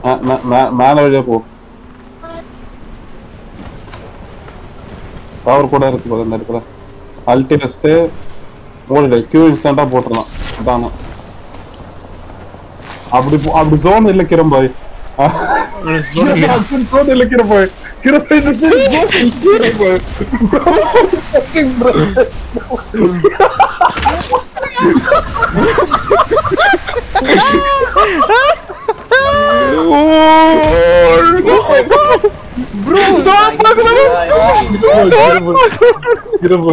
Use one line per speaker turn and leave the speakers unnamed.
மே- மே- மே- மேல வழியா போ பவர் கூட இருக்கு போல இந்த இடத்துல அல்டி ரெஸ்ட் ஓடிடு கியூ இன்ஸ்டன்டா போட்டுடலாம் அதான அப்படி போ- அப்படி ஜோன் இல்ல கிரம்பாய் ஜோன் இல்ல கிரம்பாய் கிரம்பாய் இந்த zone இல்ல கிரம்பாய். Fucking bro.
Bro,
கிரம்பாய், கிரம்பாய்.